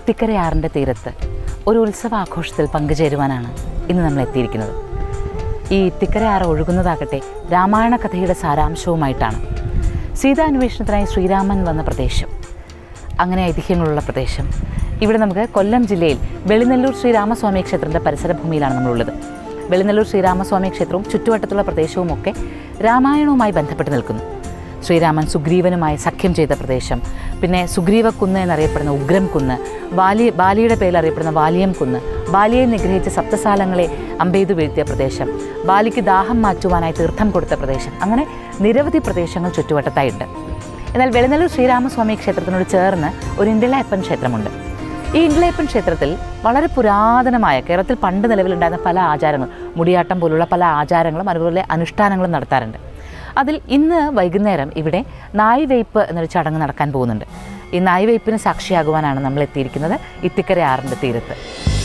ഇത്തിക്കരയാറിൻ്റെ തീരത്ത് ഒരു ഉത്സവാഘോഷത്തിൽ പങ്കുചേരുവാനാണ് ഇന്ന് നമ്മൾ എത്തിയിരിക്കുന്നത് ഈ ഇത്തിക്കരയാറ് ഒഴുകുന്നതാകട്ടെ രാമായണ കഥയുടെ സാരാംശവുമായിട്ടാണ് സീതാന്വേഷണത്തിനായി ശ്രീരാമൻ വന്ന പ്രദേശം അങ്ങനെ ഐതിഹ്യങ്ങളുള്ള പ്രദേശം ഇവിടെ നമുക്ക് കൊല്ലം ജില്ലയിൽ വെളിനെല്ലൂർ ശ്രീരാമസ്വാമി ക്ഷേത്രത്തിൻ്റെ പരിസര ഭൂമിയിലാണ് നമ്മളുള്ളത് വെളിനെല്ലൂർ ശ്രീരാമസ്വാമി ക്ഷേത്രവും ചുറ്റുവട്ടത്തുള്ള പ്രദേശവും ഒക്കെ രാമായണവുമായി ബന്ധപ്പെട്ട് നിൽക്കുന്നു ശ്രീരാമൻ സുഗ്രീവനുമായി സഖ്യം ചെയ്ത പ്രദേശം പിന്നെ സുഗ്രീവക്കുന്ന് എന്നറിയപ്പെടുന്ന ഉഗ്രം കുന്ന് ബാലി ബാലിയുടെ പേരിൽ അറിയപ്പെടുന്ന വാലിയം കുന്ന് ബാലിയെ നിഗ്രഹിച്ച സപ്തസാലങ്ങളെ അമ്പെയ്തു വീഴ്ത്തിയ പ്രദേശം ബാലിക്ക് ദാഹം മാറ്റുവാനായി തീർത്ഥം കൊടുത്ത പ്രദേശം അങ്ങനെ നിരവധി പ്രദേശങ്ങൾ ചുറ്റുവട്ടത്തായിട്ടുണ്ട് എന്നാൽ വെളുന്നല്ലൂർ ശ്രീരാമസ്വാമി ക്ഷേത്രത്തിനോട് ചേർന്ന് ഒരു ഇണ്ടിളയപ്പൻ ക്ഷേത്രമുണ്ട് ഈ ഇണ്ടിളയപ്പൻ ക്ഷേത്രത്തിൽ വളരെ പുരാതനമായ കേരളത്തിൽ പണ്ട് നിലവിലുണ്ടായിരുന്ന പല ആചാരങ്ങളും മുടിയാട്ടം പോലുള്ള പല ആചാരങ്ങളും അതുപോലെ അനുഷ്ഠാനങ്ങളും നടത്താറുണ്ട് അതിൽ ഇന്ന് വൈകുന്നേരം ഇവിടെ നായ് വെയ്പ്പ് എന്നൊരു ചടങ്ങ് നടക്കാൻ പോകുന്നുണ്ട് ഈ നായ് വെയ്പ്പിന് സാക്ഷിയാകുവാനാണ് നമ്മൾ എത്തിയിരിക്കുന്നത് ഇത്തിക്കര ആറിൻ്റെ തീരത്ത്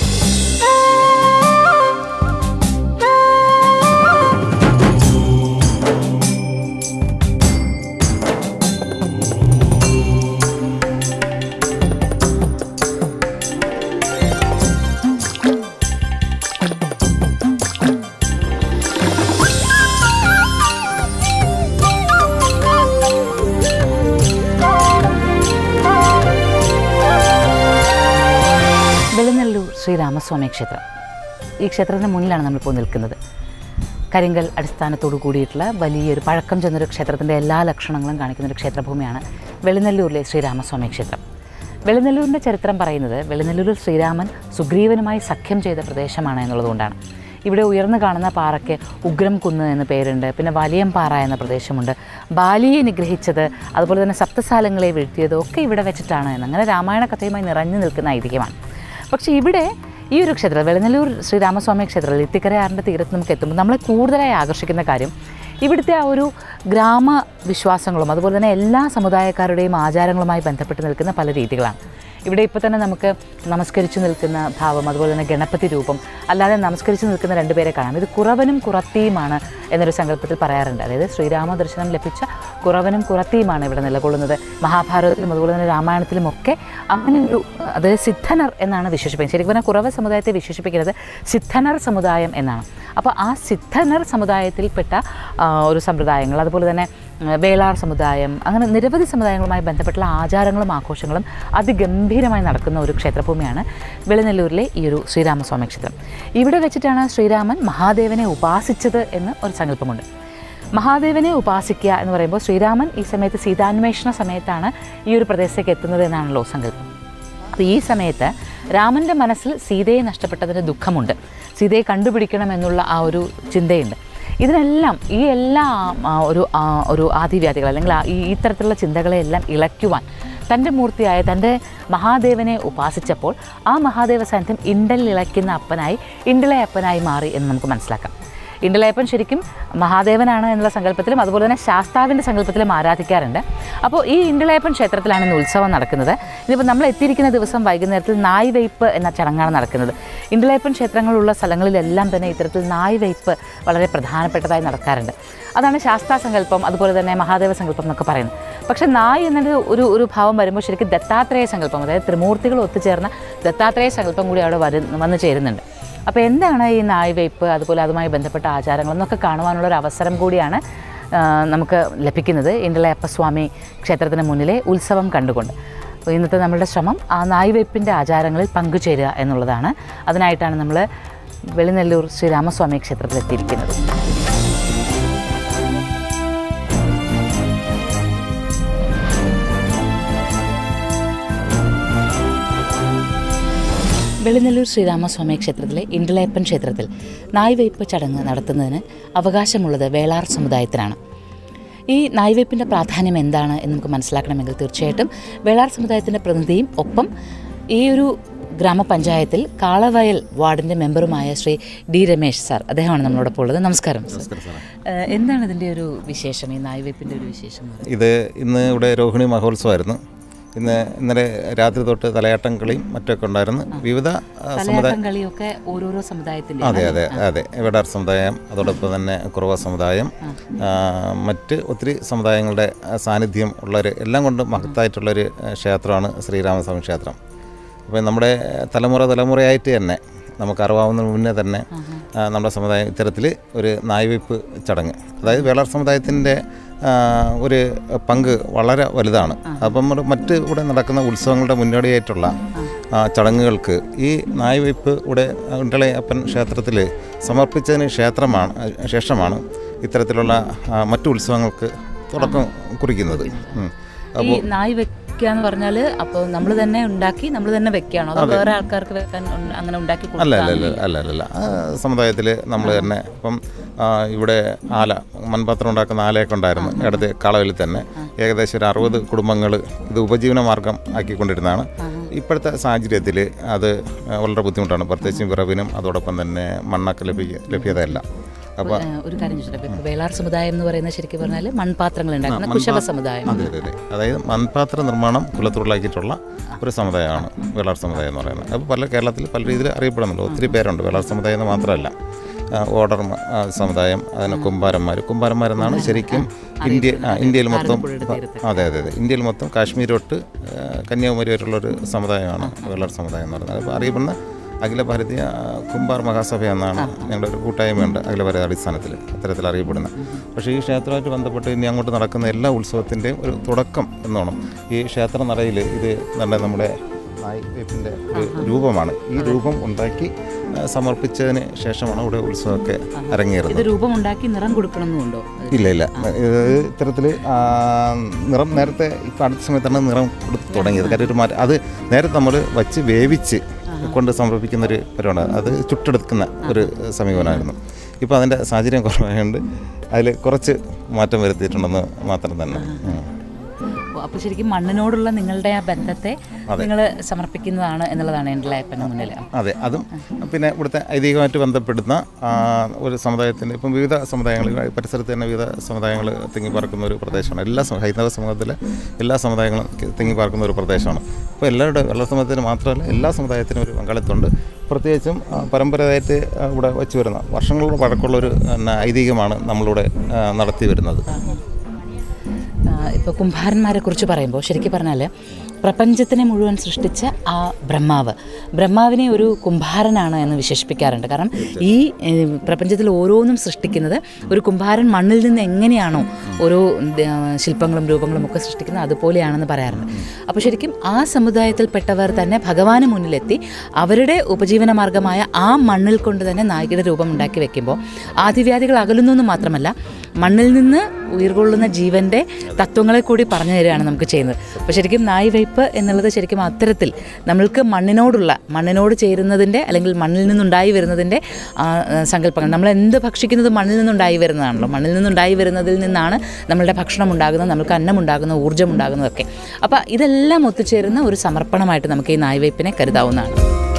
വെളുന്നല്ലൂർ ശ്രീരാമസ്വാമി ക്ഷേത്രം ഈ ക്ഷേത്രത്തിന് മുന്നിലാണ് നമ്മളിപ്പോൾ നിൽക്കുന്നത് കരിങ്കൽ അടിസ്ഥാനത്തോടു കൂടിയിട്ടുള്ള വലിയൊരു പഴക്കം ചെന്നൊരു ക്ഷേത്രത്തിൻ്റെ എല്ലാ ലക്ഷണങ്ങളും കാണിക്കുന്ന ഒരു ക്ഷേത്രഭൂമിയാണ് വെളുന്നല്ലൂരിലെ ശ്രീരാമസ്വാമി ക്ഷേത്രം വെളുന്നല്ലൂരിൻ്റെ ചരിത്രം പറയുന്നത് വെളുന്നല്ലൂരിൽ ശ്രീരാമൻ സുഗ്രീവനുമായി സഖ്യം ചെയ്ത പ്രദേശമാണ് എന്നുള്ളതുകൊണ്ടാണ് ഇവിടെ ഉയർന്നു കാണുന്ന പാറയ്ക്ക് ഉഗ്രം കുന്ന് എന്ന പേരുണ്ട് പിന്നെ വലിയം പാറ എന്ന പ്രദേശമുണ്ട് ബാലിയെ നിഗ്രഹിച്ചത് അതുപോലെ തന്നെ സപ്തസാലങ്ങളെ വീഴ്ത്തിയത് ഒക്കെ ഇവിടെ വെച്ചിട്ടാണ് എന്ന് അങ്ങനെ രാമായണ കഥയുമായി നിറഞ്ഞു നിൽക്കുന്ന ഐതിഹ്യമാണ് പക്ഷേ ഇവിടെ ഈ ഒരു ക്ഷേത്രം വെളുന്നല്ലൂർ ശ്രീരാമസ്വാമി ക്ഷേത്രത്തിൽ ഇത്തിക്കരയാറിൻ്റെ തീരത്ത് നമുക്ക് എത്തുമ്പോൾ നമ്മളെ കൂടുതലായി ആകർഷിക്കുന്ന കാര്യം ഇവിടുത്തെ ആ ഒരു ഗ്രാമ വിശ്വാസങ്ങളും അതുപോലെ തന്നെ എല്ലാ സമുദായക്കാരുടെയും ആചാരങ്ങളുമായി ബന്ധപ്പെട്ട് നിൽക്കുന്ന പല രീതികളാണ് ഇവിടെ ഇപ്പോൾ തന്നെ നമുക്ക് നമസ്കരിച്ചു നിൽക്കുന്ന ഭാവം അതുപോലെ തന്നെ ഗണപതി രൂപം അല്ലാതെ നമസ്കരിച്ചു നിൽക്കുന്ന രണ്ടുപേരെ കാണാം ഇത് കുറവനും കുറത്തിയുമാണ് എന്നൊരു സങ്കല്പത്തിൽ പറയാറുണ്ട് അതായത് ശ്രീരാമ ദർശനം ലഭിച്ച കുറവനും കുറത്തിയുമാണ് ഇവിടെ നിലകൊള്ളുന്നത് മഹാഭാരതത്തിലും അതുപോലെ തന്നെ രാമായണത്തിലും ഒക്കെ അങ്ങനെ ഒരു അതായത് സിദ്ധനർ എന്നാണ് വിശേഷിപ്പിക്കുന്നത് ശരിക്കും പറഞ്ഞാൽ കുറവ സമുദായത്തെ വിശേഷിപ്പിക്കുന്നത് സിദ്ധനർ സമുദായം എന്നാണ് അപ്പോൾ ആ സിദ്ധനർ സമുദായത്തിൽപ്പെട്ട ആ, ഒരു സമ്പ്രദായങ്ങൾ അതുപോലെ തന്നെ ഉം, വേളാർ സമുദായം അങ്ങനെ നിരവധി സമുദായങ്ങളുമായി ബന്ധപ്പെട്ടുള്ള ആചാരങ്ങളും ആഘോഷങ്ങളും അതിഗംഭീരമായി നടക്കുന്ന ഒരു ക്ഷേത്രഭൂമിയാണ് വെളിനെല്ലൂരിലെ ഈ ഒരു ശ്രീരാമസ്വാമി ക്ഷേത്രം ഇവിടെ വെച്ചിട്ടാണ് ശ്രീരാമൻ മഹാദേവനെ ഉപാസിച്ചത് എന്ന് ഒരു സങ്കല്പമുണ്ട് മഹാദേവനെ ഉപാസിക്കുക എന്ന് പറയുമ്പോൾ ശ്രീരാമൻ ഈ സമയത്ത് സീതാന്വേഷണ സമയത്താണ് ഈ ഒരു പ്രദേശത്തേക്ക് എത്തുന്നത് എന്നാണല്ലോ സങ്കല്പം അപ്പോൾ ഈ സമയത്ത് രാമൻ്റെ മനസ്സിൽ സീതയെ നഷ്ടപ്പെട്ടതിന് ദുഃഖമുണ്ട് സീതയെ കണ്ടുപിടിക്കണം എന്നുള്ള ആ ഒരു ചിന്തയുണ്ട് ഇതിനെല്ലാം ഈ എല്ലാ ആ, ഒരു ആ, ഒരു ആദിവ്യാധികൾ അല്ലെങ്കിൽ ആ- ഈ ഇത്തരത്തിലുള്ള ചിന്തകളെല്ലാം ഇളയ്ക്കുവാൻ തൻ്റെ മൂർത്തിയായ തൻ്റെ മഹാദേവനെ ഉപാസിച്ചപ്പോൾ ആ മഹാദേവ സാന്നിധ്യം ഇണ്ടൽ ഇളയ്ക്കുന്ന അപ്പനായി ഇണ്ടലെ അപ്പനായി മാറി എന്ന് നമുക്ക് മനസ്സിലാക്കാം ഇണ്ടലയപ്പൻ ശരിക്കും മഹാദേവനാണ് എന്നുള്ള സങ്കല്പത്തിലും അതുപോലെ തന്നെ ശാസ്താവിൻ്റെ സങ്കല്പത്തിലും ആരാധിക്കാറുണ്ട് അപ്പോൾ ഈ ഇണ്ടലയപ്പൻ ക്ഷേത്രത്തിലാണ് ഇന്ന് ഉത്സവം നടക്കുന്നത് ഇതിപ്പോൾ നമ്മൾ എത്തിയിരിക്കുന്ന ദിവസം വൈകുന്നേരത്തിൽ നായ് വെയ്പ്പ് എന്ന ചടങ്ങാണ് നടക്കുന്നത് ഇണ്ടലയപ്പൻ ക്ഷേത്രങ്ങളുള്ള സ്ഥലങ്ങളിലെല്ലാം തന്നെ ഇത്തരത്തിൽ നായ് വെയ്പ്പ് വളരെ പ്രധാനപ്പെട്ടതായി നടക്കാറുണ്ട് അതാണ് ശാസ്താ സങ്കല്പം അതുപോലെ തന്നെ മഹാദേവ സങ്കല്പം എന്നൊക്കെ പറയുന്നത് പക്ഷേ നായ് എന്നൊരു ഒരു ഒരു ഭാവം വരുമ്പോൾ ശരിക്കും ദത്താത്രേയ സങ്കല്പം അതായത് ത്രിമൂർത്തികൾ ഒത്തുചേർന്ന ദത്താത്രേയ സങ്കല്പം കൂടി അവിടെ വരു വന്നു ചേരുന്നുണ്ട് അപ്പോൾ എന്താണ് ഈ നായ് വെയ്പ്പ് അതുപോലെ അതുമായി ബന്ധപ്പെട്ട ആചാരങ്ങൾ എന്നൊക്കെ കാണുവാനുള്ള ഒരു അവസരം കൂടിയാണ് ആ, നമുക്ക് ലഭിക്കുന്നത് ഇണ്ടളയപ്പസ്വാമി ക്ഷേത്രത്തിന് മുന്നിലെ ഉത്സവം കണ്ടുകൊണ്ട് അപ്പോൾ ഇന്നത്തെ നമ്മളുടെ ശ്രമം ആ നായ് വെയ്പ്പിൻ്റെ ആചാരങ്ങളിൽ പങ്കുചേരുക എന്നുള്ളതാണ് അതിനായിട്ടാണ് നമ്മൾ വെളിനെല്ലൂർ ശ്രീരാമസ്വാമി ക്ഷേത്രത്തിൽ എത്തിയിരിക്കുന്നത് വെളിനെല്ലൂർ ശ്രീരാമസ്വാമി ക്ഷേത്രത്തിലെ ഇണ്ടളയപ്പൻ ക്ഷേത്രത്തിൽ നായ്വയ്പ് ചടങ്ങ് നടത്തുന്നതിന് അവകാശമുള്ളത് വേളാർ സമുദായത്തിനാണ് ഈ നായ്വയ്പ്പിൻ്റെ പ്രാധാന്യം എന്താണ് എന്ന് നമുക്ക് മനസ്സിലാക്കണമെങ്കിൽ തീർച്ചയായിട്ടും വേളാർ സമുദായത്തിൻ്റെ പ്രതിനിധിയും ഒപ്പം ഈ ഒരു ഗ്രാമപഞ്ചായത്തിൽ കാളവയൽ വാർഡിൻ്റെ മെമ്പറുമായ ശ്രീ ഡി രമേശ് സാർ അദ്ദേഹമാണ് നമ്മളോടൊപ്പം ഉള്ളത് നമസ്കാരം സാർ ഏഹ് എന്താണ് ഇതിൻ്റെ ഒരു വിശേഷം ഈ നായ്വയ്പ്പിൻ്റെ ഒരു വിശേഷം എന്ന് പറയുന്നത്? ഇത് ഇന്ന് ഇവിടെ രോഹിണി മഹോത്സവമായിരുന്നു ഇന്ന് ഇന്നലെ രാത്രി തൊട്ട് തലയാട്ടം കളിയും മറ്റൊക്കെ ഉണ്ടായിരുന്നു വിവിധ ആ, സമുദായ തലയാട്ടം കളിയൊക്കെ ഓരോരോ സമുദായത്തിൻ്റെ അതെ അതെ അതെ വിടാർ സമുദായം അതോടൊപ്പം തന്നെ കുറവ സമുദായം ആ, മറ്റ് ഒത്തിരി സമുദായങ്ങളുടെ ആ, സാന്നിധ്യം ഉള്ളൊരു എല്ലാം കൊണ്ടും മഹത്തായിട്ടുള്ളൊരു ആ, ക്ഷേത്രമാണ് ശ്രീരാമസ്വാമി ക്ഷേത്രം അപ്പോൾ നമ്മുടെ തലമുറ തലമുറയായിട്ട് തന്നെ നമുക്ക് അറിവാവുന്നതിന് മുന്നേ തന്നെ ആ, നമ്മുടെ സമുദായം ഇത്തരത്തിൽ ഒരു നായ്വയ്പ്പ് ചടങ്ങ് അതായത് വേളാർ സമുദായത്തിൻ്റെ ആ, ഒരു പങ്ക് വളരെ വലുതാണ് അപ്പം നമ്മുടെ മറ്റ് ഇവിടെ നടക്കുന്ന ഉത്സവങ്ങളുടെ മുന്നോടിയായിട്ടുള്ള ആ, ചടങ്ങുകൾക്ക് ഈ നായ്വയ്പ്പ് ഇവിടെ ഉണ്ടളയപ്പൻ ക്ഷേത്രത്തിൽ സമർപ്പിച്ചതിന് ക്ഷേത്രമാണ് ശേഷമാണ് ഇത്തരത്തിലുള്ള ആ, മറ്റു ഉത്സവങ്ങൾക്ക് തുടക്കം കുറിക്കുന്നത് ഉം. ഈ നായ് വെക്കുക എന്ന് പറഞ്ഞാൽ അപ്പോൾ നമ്മൾ തന്നെ ഉണ്ടാക്കി നമ്മൾ തന്നെ വെക്കുകയാണോ അതോ വേറെ ആൾക്കാർക്ക് വെക്കാൻ ഉണ്ട- അങ്ങനെ ഉണ്ടാക്കി അല്ല കൊടുക്കാം അല്ല അല്ല അല്ല അല്ല അല്ല സമുദായത്തിൽ നമ്മൾ തന്നെ ഇപ്പം ആ, ഇവിടെ ആല മൺപാത്രം ഉണ്ടാക്കുന്ന ആലയൊക്കെ ഉണ്ടായിരുന്നു ഇടത്ത് കളവിൽ തന്നെ ഏകദേശം ഒരു അറുപത് കുടുംബങ്ങൾ ഇത് ഉപജീവന മാർഗം ആക്കിക്കൊണ്ടിരുന്നതാണ് ഇപ്പോഴത്തെ സാഹചര്യത്തിൽ അത് വളരെ ബുദ്ധിമുട്ടാണ് പ്രത്യേകിച്ചും വിറവിനും അതോടൊപ്പം തന്നെ മണ്ണൊക്കെ ലഭ്യ ലഭ്യതയല്ല അപ്പോൾ ഏഹ് ഒരു കാര്യം ചോദിച്ചോട്ടെ ഇപ്പൊ വേളാർ സമുദായം എന്ന് പറയുന്നത് ശരിക്കും പറഞ്ഞാൽ മൺപാത്രങ്ങൾ ഉണ്ടാക്കുന്ന കുശവ സമുദായം അതെ അതെ അതെ അതായത് മൺപാത്ര നിർമ്മാണം കുലത്തുള്ളാക്കിയിട്ടുള്ള ഒരു സമുദായമാണ് വേളാർ സമുദായം എന്ന് പറയുന്നത് അപ്പോൾ പല കേരളത്തിൽ പല രീതിയിൽ അറിയപ്പെടുന്നുണ്ട് ഒത്തിരി പേരുണ്ട് വേളാർ സമുദായം എന്ന് മാത്രമല്ല ആ, ഓർഡർ മ- ആ, സമുദായം അതിന് കുമ്പാരന്മാർ കുമ്പാരന്മാരെന്നാണ് ശരിക്കും ഇന്ത്യ ആ, ഇന്ത്യയിൽ മൊത്തം അതെ അതെ അതെ ഇന്ത്യയിൽ മൊത്തം കാശ്മീർ തൊട്ട് ആ, കന്യാകുമാരി വരെയുള്ളൊരു സമുദായമാണ് വേളാർ സമുദായം എന്ന് പറയുന്നത് അപ്പോൾ അറിയപ്പെടുന്ന അഖില ഭാരതീയ ആ, കുമ്പാർ മഹാസഭ എന്നാണ് ഞങ്ങളുടെ ഒരു കൂട്ടായ്മയുണ്ട് അഖില ഭാരത അടിസ്ഥാനത്തിൽ അത്തരത്തിൽ അറിയപ്പെടുന്നത് പക്ഷേ ഈ ക്ഷേത്രമായിട്ട് ബന്ധപ്പെട്ട് ഇനി അങ്ങോട്ട് നടക്കുന്ന എല്ലാ ഉത്സവത്തിൻ്റെയും ഒരു തുടക്കം എന്നോണം ഈ ക്ഷേത്ര നടയിൽ ഇത് നല്ല നമ്മുടെ നായികത്തിൻ്റെ ഒരു രൂപമാണ് ഈ രൂപം ഉണ്ടാക്കി ആ, സമർപ്പിച്ചതിന് ശേഷമാണ് ഇവിടെ ഉത്സവമൊക്കെ അരങ്ങേറുന്നത് ഇത് രൂപം ഉണ്ടാക്കി നിറം കൊടുക്കണമെന്നുണ്ടോ ഇല്ല ഇല്ല ഇത് ഇത്തരത്തിൽ നിറം നേരത്തെ ഇപ്പം അടുത്ത സമയത്താണ് നിറം കൊടുത്ത് തുടങ്ങിയത് കാര്യം ഒരു മാറ്റം അത് നേരത്തെ നമ്മൾ വച്ച് വേവിച്ച് കൊണ്ട് സമർപ്പിക്കുന്ന ഒരു പരിപാടിയാണ് അത് ചുട്ടെടുക്കുന്ന ഒരു സമീപനമായിരുന്നു ഇപ്പോൾ അതിൻ്റെ സാഹചര്യം കുറവായതുകൊണ്ട് അതിൽ കുറച്ച് മാറ്റം വരുത്തിയിട്ടുണ്ടെന്ന് മാത്രം തന്നെ ഉം. അപ്പൊ ശരിക്കും മണ്ണിനോടുള്ള നിങ്ങളുടെ ആ ബന്ധത്തെ നിങ്ങൾ സമർപ്പിക്കുന്നതാണ് എന്നുള്ളതാണ് എൻ്റെ ലയപ്പൻ്റെ മുന്നിൽ അതെ അതും പിന്നെ ഇവിടുത്തെ ഐതിഹ്യമായിട്ട് ബന്ധപ്പെടുന്ന ആ, ഒരു സമുദായത്തിൻ്റെ ഇപ്പം വിവിധ സമുദായങ്ങൾ ഈ പരിസരത്ത് തന്നെ വിവിധ സമുദായങ്ങൾ തിങ്ങിപ്പാർക്കുന്ന ഒരു പ്രദേശമാണ് എല്ലാ സമ- ഹൈന്ദവ സമൂഹത്തിലെ എല്ലാ സമുദായങ്ങളും തി- തിങ്ങിപ്പാർക്കുന്ന ഒരു പ്രദേശമാണ് അപ്പോൾ എല്ലാവരുടെ വെള്ള സമുദായത്തിന് മാത്രമല്ല എല്ലാ സമുദായത്തിനും ഒരു പങ്കാളിത്തമുണ്ട് പ്രത്യേകിച്ചും ആ, പരമ്പരയായിട്ട് ആ, ഇവിടെ വച്ചു വരുന്ന വർഷങ്ങളോട് പഴക്കമുള്ളൊരു പിന്നെ, ഐതിഹ്യമാണ് നമ്മളിവിടെ ആ, നടത്തി വരുന്നത് ഇപ്പോൾ കുംഭാരന്മാരെ കുറിച്ച് പറയുമ്പോൾ ശരിക്കും പറഞ്ഞാൽ പ്രപഞ്ചത്തിനെ മുഴുവൻ സൃഷ്ടിച്ച ആ ബ്രഹ്മാവ് ബ്രഹ്മാവിനെ ഒരു കുംഭാരനാണ് എന്ന് വിശേഷിപ്പിക്കാറുണ്ട് കാരണം ഈ ഏഹ്, പ്രപഞ്ചത്തിൽ ഓരോന്നും സൃഷ്ടിക്കുന്നത് ഒരു കുംഭാരൻ മണ്ണിൽ നിന്ന് എങ്ങനെയാണോ ഓരോ ആ, ശില്പങ്ങളും രൂപങ്ങളും ഒക്കെ സൃഷ്ടിക്കുന്നത് അതുപോലെയാണെന്ന് പറയാറുണ്ട് അപ്പോൾ ശരിക്കും ആ സമുദായത്തിൽപ്പെട്ടവർ തന്നെ ഭഗവാന് മുന്നിലെത്തി അവരുടെ ഉപജീവന മാർഗമായ ആ മണ്ണിൽ കൊണ്ട് തന്നെ നായികയുടെ രൂപം ഉണ്ടാക്കി വെക്കുമ്പോൾ ആദിവ്യാധികൾ അകലുന്നു എന്ന് മാത്രമല്ല മണ്ണിൽ നിന്ന് ഉയർകൊള്ളുന്ന ജീവൻ്റെ തത്വങ്ങളെ കൂടി പറഞ്ഞു തരികയാണ് നമുക്ക് ചെയ്യുന്നത് അപ്പോൾ ശരിക്കും നായ് വയ്പ്പ് എന്നുള്ളത് ശരിക്കും അത്തരത്തിൽ നമ്മൾക്ക് മണ്ണിനോടുള്ള മണ്ണിനോട് ചേരുന്നതിൻ്റെ അല്ലെങ്കിൽ മണ്ണിൽ നിന്നുണ്ടായി വരുന്നതിൻ്റെ ആ, ആ, സങ്കല്പങ്ങൾ നമ്മൾ എന്ത് ഭക്ഷിക്കുന്നത് മണ്ണിൽ നിന്നുണ്ടായി വരുന്നതാണല്ലോ മണ്ണിൽ നിന്നുണ്ടായി വരുന്നതിൽ നിന്നാണ് നമ്മളുടെ ഭക്ഷണം ഉണ്ടാകുന്നത് നമുക്ക് അന്നം ഉണ്ടാകുന്നത് ഊർജ്ജം ഉണ്ടാകുന്നതൊക്കെ അപ്പോൾ ഇതെല്ലാം ഒത്തുചേരുന്ന ഒരു സമർപ്പണമായിട്ട് നമുക്ക് ഈ നായ് വയ്പ്പിനെ കരുതാവുന്നതാണ്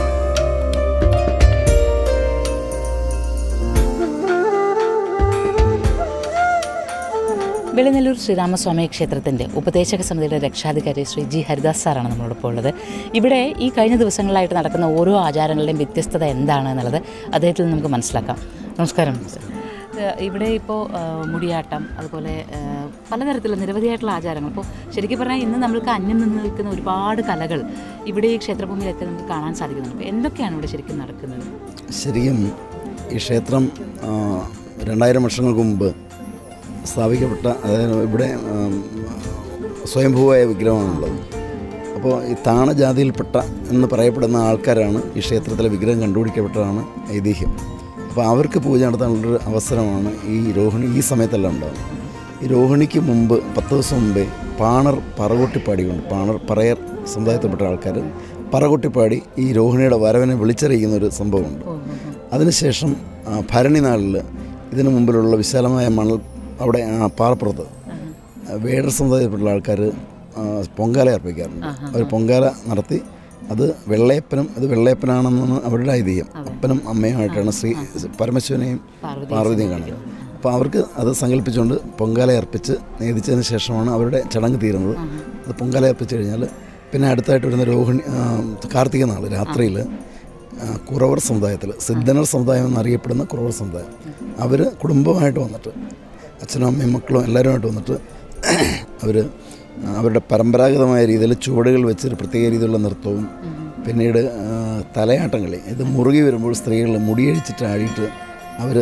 വെളിനെല്ലൂർ ശ്രീരാമസ്വാമി ക്ഷേത്രത്തിൻ്റെ ഉപദേശക സമിതിയുടെ രക്ഷാധികാരി ശ്രീ ജി ഹരിദാസ് സാറാണ് നമ്മളോടൊപ്പം ഉള്ളത് ഇവിടെ ഈ കഴിഞ്ഞ ദിവസങ്ങളായിട്ട് നടക്കുന്ന ഓരോ ആചാരങ്ങളുടെയും വ്യത്യസ്തത എന്താണ് എന്നുള്ളത് അദ്ദേഹത്തിൽ നിന്ന് നമുക്ക് മനസ്സിലാക്കാം നമസ്കാരം സർ. ഏഹ് ഇവിടെ ഇപ്പോൾ മുടിയാട്ടം അതുപോലെ ഏഹ് പലതരത്തിലുള്ള നിരവധിയായിട്ടുള്ള ആചാരങ്ങൾ ഇപ്പോൾ ശരിക്കും പറഞ്ഞാൽ ഇന്ന് നമ്മൾക്ക് അന്യം നിന്ന് നിൽക്കുന്ന ഒരുപാട് കലകൾ ഇവിടെ ഈ ക്ഷേത്രഭൂമിയിലൊക്കെ നമുക്ക് കാണാൻ സാധിക്കുന്നുണ്ട് അപ്പോൾ എന്തൊക്കെയാണ് ഇവിടെ ശരിക്കും നടക്കുന്നത് ശരിക്കും ഈ ക്ഷേത്രം ആ, രണ്ടായിരം വർഷങ്ങൾക്ക് മുമ്പ് സ്ഥാപിക്കപ്പെട്ട അതായത് ഇവിടെ ആം, സ്വയംഭൂവായ വിഗ്രഹമാണുള്ളത് അപ്പോൾ ഈ താണജാതിയിൽപ്പെട്ട എന്ന് പറയപ്പെടുന്ന ആൾക്കാരാണ് ഈ ക്ഷേത്രത്തിലെ വിഗ്രഹം കണ്ടുപിടിക്കപ്പെട്ടതാണ് ഐതിഹ്യം അപ്പോൾ അവർക്ക് പൂജ നടത്താനുള്ളൊരു അവസരമാണ് ഈ രോഹിണി ഈ സമയത്തെല്ലാം ഉണ്ടാകുന്നത് ഈ രോഹിണിക്ക് മുമ്പ് പത്ത് ദിവസം മുമ്പേ പാണർ പറകൊട്ടിപ്പാടിയുണ്ട് പാണർ പറയർ സമുദായത്തിൽപ്പെട്ട ആൾക്കാർ പറകൊട്ടിപ്പാടി ഈ രോഹിണിയുടെ വരവിനെ വിളിച്ചറിയിക്കുന്ന ഒരു സംഭവമുണ്ട് അതിനുശേഷം ആ, ഭരണി നാളിൽ ഇതിനു മുമ്പിലുള്ള വിശാലമായ മണൽ അവിടെ ആ പാറപ്പുറത്ത് വേടർ സമുദായത്തിൽപ്പെട്ട ആൾക്കാർ പൊങ്കാല അർപ്പിക്കാറുണ്ട് അവർ പൊങ്കാല നടത്തി അത് വെള്ളയപ്പനും ഇത് വെള്ളയപ്പനാണെന്നാണ് അവരുടെ ഐതിഹ്യം അപ്പനും അമ്മയുമായിട്ടാണ് ശ്രീ പരമശിവനെയും പാർവതിയും കാണുന്നത് അപ്പോൾ അവർക്ക് അത് സങ്കല്പിച്ചുകൊണ്ട് പൊങ്കാല അർപ്പിച്ച് നേദിച്ചതിന് ശേഷമാണ് അവരുടെ ചടങ്ങ് തീരുന്നത് അത് പൊങ്കാല അർപ്പിച്ച് കഴിഞ്ഞാൽ പിന്നെ അടുത്തായിട്ട് വരുന്ന രോഹിണി ആ, കാർത്തിക നാൾ രാത്രിയിൽ കുറവർ സമുദായത്തിൽ സിദ്ധനർ സമുദായം എന്നറിയപ്പെടുന്ന കുറവർ സമുദായം അവർ കുടുംബമായിട്ട് വന്നിട്ട് അച്ഛനും അമ്മയും മക്കളും എല്ലാവരുമായിട്ട് വന്നിട്ട് അവർ അവരുടെ പരമ്പരാഗതമായ രീതിയിൽ ചുവടുകൾ വെച്ച് ഒരു പ്രത്യേക രീതിയിലുള്ള നൃത്തവും പിന്നീട് ആ, തലയാട്ടം കളി ഇത് മുറുകി വരുമ്പോൾ സ്ത്രീകൾ മുടിയഴിച്ചിട്ട് ആടിയിട്ട് അവർ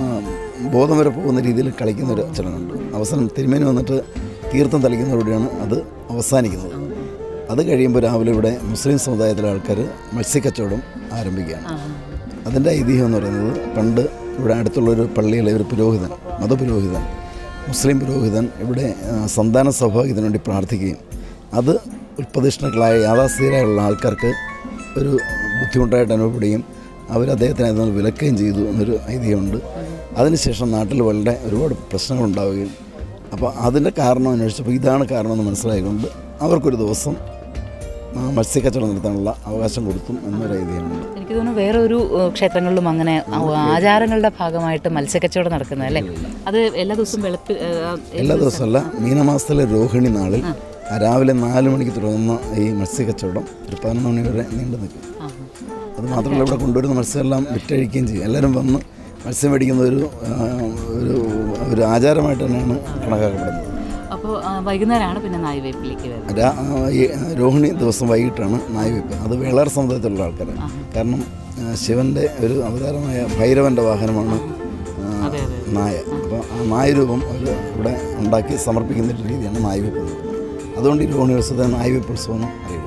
ബോധം വരെ പോകുന്ന രീതിയിൽ കളിക്കുന്ന ഒരു ചടങ്ങുണ്ട് അവസാനം തിരുമേനി വന്നിട്ട് തീർത്ഥം തളിക്കുന്നതോടെയാണ് അത് അവസാനിക്കുന്നത് അത് കഴിയുമ്പോൾ രാവിലെ ഇവിടെ മുസ്ലിം സമുദായത്തിലെ ആൾക്കാർ മത്സ്യക്കച്ചവടം ആരംഭിക്കുകയാണ് അതിൻ്റെ ഐതിഹ്യം എന്ന് പറയുന്നത് പണ്ട് ഇവിടെ അടുത്തുള്ളൊരു പള്ളിയിലെ ഒരു പുരോഹിതൻ മതപുരോഹിതൻ മുസ്ലിം പുരോഹിതൻ ഇവിടെ ആ, സന്താന സൗഭാഗ്യത്തിന് വേണ്ടി പ്രാർത്ഥിക്കുകയും അത് ഉൽപ്പതിഷ്ണുക്കളായ യാഥാസ്ഥിതരായുള്ള ആൾക്കാർക്ക് ഒരു ബുദ്ധിമുട്ടായിട്ട് അനുഭവപ്പെടുകയും അവർ അദ്ദേഹത്തിന് അതിൽ നിന്ന് വിലക്കുകയും ചെയ്തു എന്നൊരു ഐതിഹ്യമുണ്ട് അതിനുശേഷം നാട്ടിൽ വളരെ ഒരുപാട് പ്രശ്നങ്ങളുണ്ടാവുകയും അപ്പോൾ അതിൻ്റെ കാരണം അന്വേഷിച്ചപ്പോൾ ഇതാണ് കാരണമെന്ന് മനസ്സിലായതുകൊണ്ട് അവർക്കൊരു ദിവസം ആ, മത്സ്യക്കച്ചവടം നടത്താനുള്ള അവകാശം കൊടുത്തും എന്നൊരു ഐതിഹ്യമുണ്ട് എനിക്ക് തോന്നുന്നു വേറെ ഒരു ഏഹ്, ക്ഷേത്രങ്ങളിലും അങ്ങനെ ആ- ആചാരങ്ങളുടെ ഭാഗമായിട്ട് മത്സ്യക്കച്ചവടം നടക്കുന്നത് അല്ലേ അത് എല്ലാ ദിവസവും വെളുപ്പ് ഏഹ്, എല്ലാ ദിവസമല്ല മീനമാസത്തിലെ രോഹിണി നാളിൽ രാവിലെ നാല് മണിക്ക് തുടങ്ങുന്ന ഈ മത്സ്യക്കച്ചവടം ഒരു പതിനൊന്ന് മണി വരെ നീണ്ടു നിൽക്കും ആ. അത് മാത്രമല്ല ഇവിടെ കൊണ്ടുവരുന്ന മത്സ്യമെല്ലാം വിറ്റഴിക്കുകയും ചെയ്യും എല്ലാവരും വന്ന് മത്സ്യം മേടിക്കുന്ന ഒരു ആ, ഒരു ഒരു ആചാരമായിട്ട് തന്നെയാണ് കണക്കാക്കപ്പെടുന്നത് അപ്പോൾ ആ, വൈകുന്നേരമാണ് പിന്നെ നായ്വേപ്പിലേക്ക് വരുന്നത് രാ- ആ, ഈ രോഹിണി ദിവസം വൈകിട്ടാണ് നായ്വെപ്പ് അത് വേളാർ സമുദായത്തിലുള്ള ആൾക്കാർ കാരണം ആ, ശിവൻ്റെ ഒരു അവതാരമായ ഭൈരവൻ്റെ വാഹനമാണ് ആ, അതെ, അതെ. നായ അപ്പോൾ ആ നായ രൂപം അവർ ഇവിടെ ഉണ്ടാക്കി സമർപ്പിക്കുന്ന ഒരു രീതിയാണ് നായ്വെപ്പ് എന്ന് പറയുന്നത്. അതുകൊണ്ട് ഈ രോഹിണി ഉത്സവത്തെ നായ്വെപ്പ് ഉത്സവം എന്ന് അറിയപ്പെടുന്നത്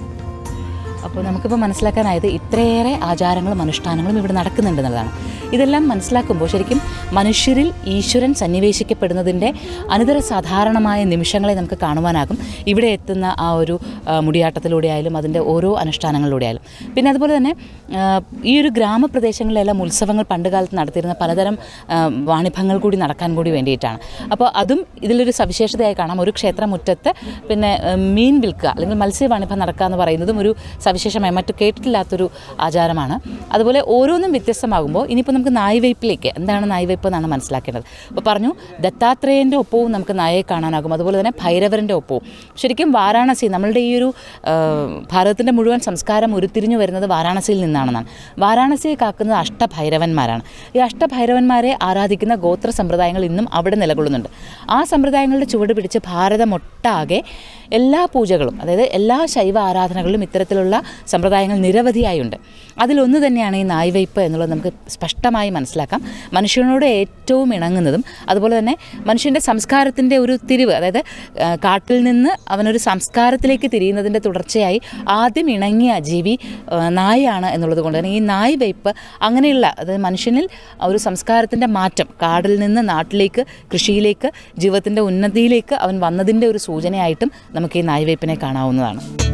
അപ്പോൾ നമുക്കിപ്പോൾ മനസ്സിലാക്കാനായത് ഇത്രയേറെ ആചാരങ്ങളും അനുഷ്ഠാനങ്ങളും ഇവിടെ നടക്കുന്നുണ്ട് എന്നുള്ളതാണ് ഇതെല്ലാം മനസ്സിലാക്കുമ്പോൾ ശരിക്കും മനുഷ്യരിൽ ഈശ്വരൻ സന്നിവേശിക്കപ്പെടുന്നതിൻ്റെ അനിതര സാധാരണമായ നിമിഷങ്ങളെ നമുക്ക് കാണുവാനാകും ഇവിടെ എത്തുന്ന ആ ഒരു ആ, മുടിയാട്ടത്തിലൂടെ ആയാലും അതിൻ്റെ ഓരോ അനുഷ്ഠാനങ്ങളിലൂടെ ആയാലും പിന്നെ അതുപോലെ തന്നെ ആ, ഈ ഒരു ഗ്രാമപ്രദേശങ്ങളിലെല്ലാം ഉത്സവങ്ങൾ പണ്ട് കാലത്ത് നടത്തിയിരുന്ന പലതരം ആ, വാണിഭങ്ങൾ കൂടി നടക്കാൻ കൂടി വേണ്ടിയിട്ടാണ് അപ്പോൾ അതും ഇതിലൊരു സവിശേഷതയായി കാണാം ഒരു ക്ഷേത്രമുറ്റത്ത് പിന്നെ ആ, മീൻ വിൽക്കുക അല്ലെങ്കിൽ മത്സ്യവാണിഭം നടക്കുക എന്ന് പറയുന്നതും ഒരു സവിശേഷമായ മറ്റു കേട്ടിട്ടില്ലാത്തൊരു ആചാരമാണ് അതുപോലെ ഓരോന്നും വ്യത്യസ്തമാകുമ്പോൾ ഇനിയിപ്പോൾ നമുക്ക് നായ്വയ്പ്പിലേക്ക് എന്താണ് നായ്വയ്പ്പ് എന്നാണ് മനസ്സിലാക്കേണ്ടത് അപ്പോൾ പറഞ്ഞു ദത്താത്രേയൻ്റെ ഒപ്പവും നമുക്ക് നായയെ കാണാനാകും അതുപോലെ തന്നെ ഭൈരവരൻ്റെ ഒപ്പവും ശരിക്കും വാരാണസി നമ്മളുടെ ഈ ഒരു ഭാരതത്തിൻ്റെ മുഴുവൻ സംസ്കാരം ഉരുത്തിരിഞ്ഞു വരുന്നത് വാരാണസിയിൽ നിന്നാണെന്നാണ് വാരാണസിയെ കാക്കുന്നത് അഷ്ടഭൈരവന്മാരാണ് ഈ അഷ്ടഭൈരവന്മാരെ ആരാധിക്കുന്ന ഗോത്ര സമ്പ്രദായങ്ങൾ ഇന്നും അവിടെ നിലകൊള്ളുന്നുണ്ട് ആ സമ്പ്രദായങ്ങളുടെ ചുവട് പിടിച്ച് ഭാരതമൊട്ടാകെ എല്ലാ പൂജകളും അതായത് എല്ലാ ശൈവ ആരാധനകളിലും ഇത്തരത്തിലുള്ള സമ്പ്രദായങ്ങൾ നിരവധിയായുണ്ട് അതിലൊന്ന് തന്നെയാണ് ഈ നായ്വയ്പ്പ് എന്നുള്ളത് നമുക്ക് സ്പഷ്ടമായി മനസ്സിലാക്കാം മനുഷ്യനോട് ഏറ്റവും ഇണങ്ങുന്നതും അതുപോലെ തന്നെ മനുഷ്യൻ്റെ സംസ്കാരത്തിൻ്റെ ഒരു തിരിവ് അതായത് ആ, കാട്ടിൽ നിന്ന് അവനൊരു സംസ്കാരത്തിലേക്ക് തിരിയുന്നതിൻ്റെ തുടർച്ചയായി ആദ്യം ഇണങ്ങിയ ജീവി ആ, നായയാണ് എന്നുള്ളത് കൊണ്ട് തന്നെ ഈ നായ് വയ്പ്പ് അങ്ങനെയുള്ള അതായത് മനുഷ്യനിൽ ഒരു സംസ്കാരത്തിൻ്റെ മാറ്റം കാടിൽ നിന്ന് നാട്ടിലേക്ക് കൃഷിയിലേക്ക് ജീവിതത്തിൻ്റെ ഉന്നതിയിലേക്ക് അവൻ വന്നതിൻ്റെ ഒരു സൂചനയായിട്ടും നമുക്ക് ഈ നായ് വയ്പ്പിനെ കാണാവുന്നതാണ്